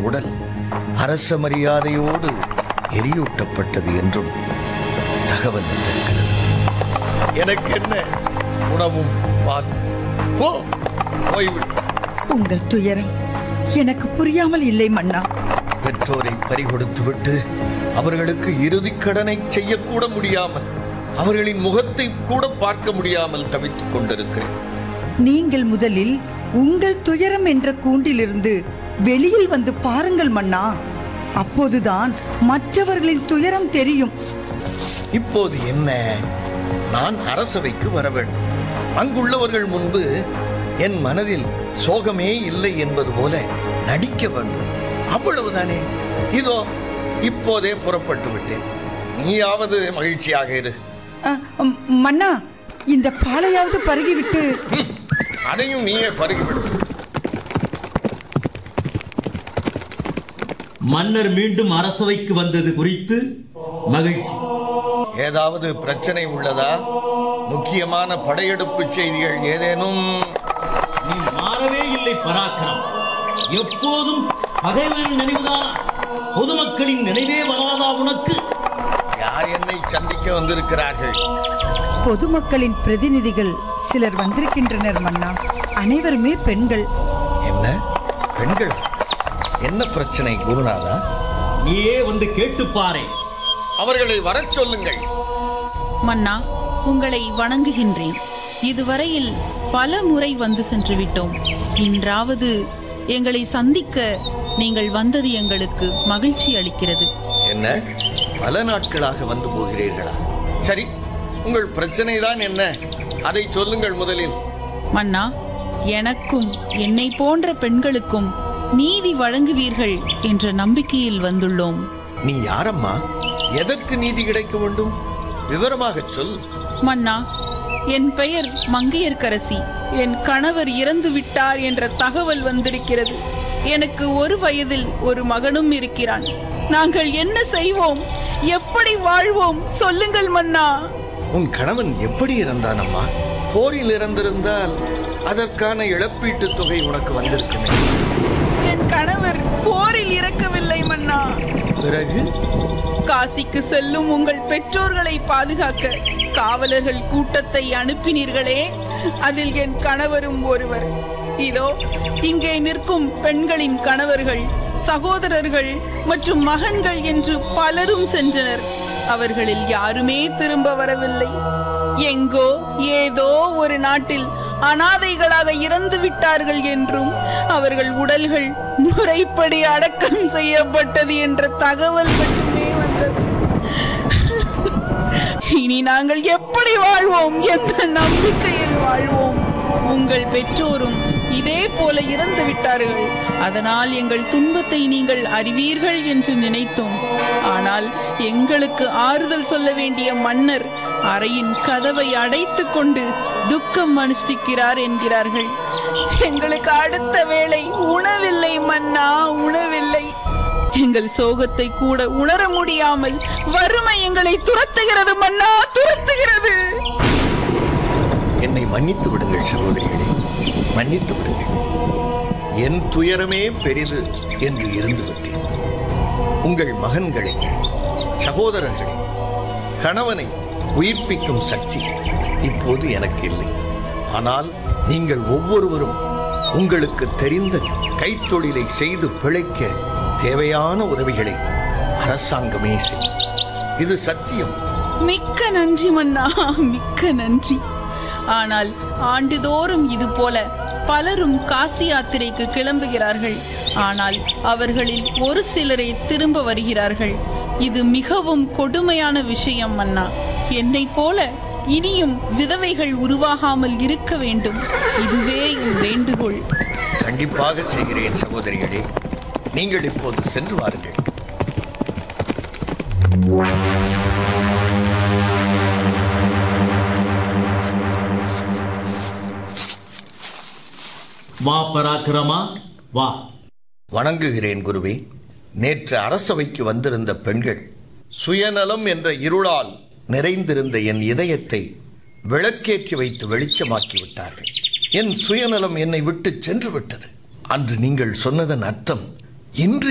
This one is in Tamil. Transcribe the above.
உடல் அரச மரியாதையோடு எரியூட்டப்பட்டது என்றும் தகவல் வந்திருக்கிறது எனக்கு என்ன உணவும் பாலும் போ போய்விடு உங்கள் துயரம் எனக்கு புரியாமல் இல்லை மன்னா பெற்றோரை பறிகொடுத்துவிட்டு அவர்களுக்கு இறுதிக் கடனை செய்யக்கூட முடியாமல் அவர்களின் முகத்தை கூட பார்க்க முடியாமல் தவித்துக் கொண்டிருக்கிறேன் நீங்கள் முதலில் உங்கள் துயரம் என்ற கூண்டிலிருந்து வெளியில் வந்து பாருங்கள் மன்னா அப்போதுதான் மற்றவர்களின் துயரம் தெரியும் இப்போது என்ன நான் அரசவைக்கு வர வேண்டும் அங்குள்ளவர்கள் முன்பு என் மனதில் சோகமே இல்லை என்பது போல நடிக்க வேண்டும் அவ்வளவுதானே இதோ இப்போதே புறப்பட்டு விட்டேன் நீயாவது மகிழ்ச்சியாக இரு அ, ம், மன்னா இந்த பாலையாவது பருகிவிட்டு ம், அதையும் நீயே பருகிவிடு மன்னர் மீண்டும் அரசவைக்கு வந்தது குறித்து மகிழ்ச்சி ஏதாவது பிரச்சனை உள்ளதா முக்கியமான படையெடுப்பு செய்திகள் ஏதேனும் நீ மாறவே இல்லை பராக்கிரம் எப்போதும் பகைவரின் நினைவுதானா பொதுமக்களின் நினைவே வராதா உனக்கு யார் என்னை சந்திக்க வந்திருக்கிறார்கள் பொதுமக்களின் பிரதிநிதிகள் சிலர் வந்திருக்கின்றனர் மன்னா அனைவருமே பெண்கள் என்ன பெண்கள் என்ன பிரச்சனை குருநாதா நீயே வந்து கேட்டுப் பாரே அவர்களை வரச் சொல்லுங்கள் மன்னா உங்களை வணங்குகின்றேன் இதுவரையில் பல முறை வந்து சென்று விட்டோம் இன்றாவது எங்களை சந்திக்க நீங்கள் வந்தது எங்களுக்கு மகிழ்ச்சி அளிக்கிறது என்ன பல நாட்களாக வந்து போகிறீர்களா சரி உங்கள் பிரச்சனை தான் என்ன அதை சொல்லுங்கள் முதலில் மன்னா எனக்கும் என்னை போன்ற பெண்களுக்கும் நீதி வழங்குவீர்கள் என்ற நம்பிக்கையில் வந்துள்ளோம் நீ யாரம்மா எதற்கு நீதி கிடைக்க வேண்டும் விவரமாகச் சொல் மன்னா என் பெயர் மங்கையர்க்கரசி என் கணவர் இறந்து விட்டார் என்ற தகவல் வந்திருக்கிறது எனக்கு ஒரு வயதில் ஒரு மகனும் இருக்கிறான் நாங்கள் என்ன செய்வோம் எப்படி வாழ்வோம் சொல்லுங்கள் மன்னா உன் கணவன் எப்படி இறந்தானம்மா போரில் இறந்திருந்தால் அதற்கான இழப்பீட்டுத் தொகை உனக்கு வந்திருக்குமே என் கணவர் போரில் இறக்கவில்லை மன்னா பிறகு காசிக்கு செல்லும் உங்கள் பெற்றோர்களை பாதுகாக்க காவலர்கள் கூட்டத்தை அனுப்பினீர்களே அதில் என் கணவரும் ஒருவர் இதோ இங்கே நிற்கும் பெண்களின் கணவர்கள் சகோதரர்கள் மற்றும் மகன்கள் என்று பலரும் சென்றனர் அவர்களில் யாருமே திரும்ப வரவில்லை எங்கோ ஏதோ ஒரு நாட்டில் அனாதைகளாக இறந்து விட்டார்கள் என்றும் அவர்கள் உடல்கள் முறைப்படி அடக்கம் செய்யப்பட்டது என்ற தகவல் மட்டுமே வந்தது இனி நாங்கள் எப்படி வாழ்வோம் எந்த நம்பிக்கையில் வாழ்வோம் உங்கள் பெற்றோரும் இதே போல இறந்து விட்டார்கள் அதனால் எங்கள் துன்பத்தை நீங்கள் அறிவீர்கள் என்று நினைத்தோம் ஆனால் எங்களுக்கு ஆறுதல் சொல்ல வேண்டிய மன்னர் அறையின் கதவை அடைத்துக் கொண்டு துக்கம் அனுஷ்டிக்கிறார் என்கிறார்கள் எங்களுக்கு அடுத்த வேளை உணவில்லை மன்னா உணவில்லை எங்கள் சோகத்தை கூட உணர முடியாமல் வறுமை எங்களை துரத்துகிறது மன்னா துரத்துகிறது என்னை மன்னித்து விடுங்கள் சகோதரிகளே மன்னித்து விடுங்கள் என் துயரமே பெரிது என்று இருந்து விட்டேன் உங்கள் மகன்களை சகோதரர்களை கணவனை உயிர்ப்பிக்கும் சக்தி இப்போது எனக்கு இல்லை ஆனால் நீங்கள் ஒவ்வொருவரும் உங்களுக்கு தெரிந்த கைத்தொழிலை செய்து பிழைக்க தேவையான உதவிகளை அரசாங்கமே செய்யும் இது சத்தியம் மிக்க நன்றி மன்னா மிக்க நன்றி ஆனால் ஆண்டுதோறும் இது போல பலரும் காசி யாத்திரைக்கு கிளம்புகிறார்கள் ஆனால் அவர்களில் ஒரு சிலரே திரும்ப வருகிறார்கள் இது மிகவும் கொடுமையான விஷயம் மன்னா என்னைப் போல இனியும் விதவைகள் உருவாகாமல் இருக்க வேண்டும் இதுவே என் வேண்டுகோள் கண்டிப்பாக செய்கிறேன் சகோதரிகளே நீங்கள் இப்போது சென்று வாருங்கள் வா பராக்கிரமா வா வணங்குகிறேன் குருவே நேற்று அரசவைக்கு வந்திருந்த பெண்கள் சுயநலம் என்ற இருளால் நிறைந்திருந்த என் இதயத்தை விளக்கேற்றி வைத்து வெளிச்சமாக்கி விட்டார்கள் என் சுயநலம் என்னை விட்டு சென்று விட்டது அன்று நீங்கள் சொன்னதன் அர்த்தம் இன்று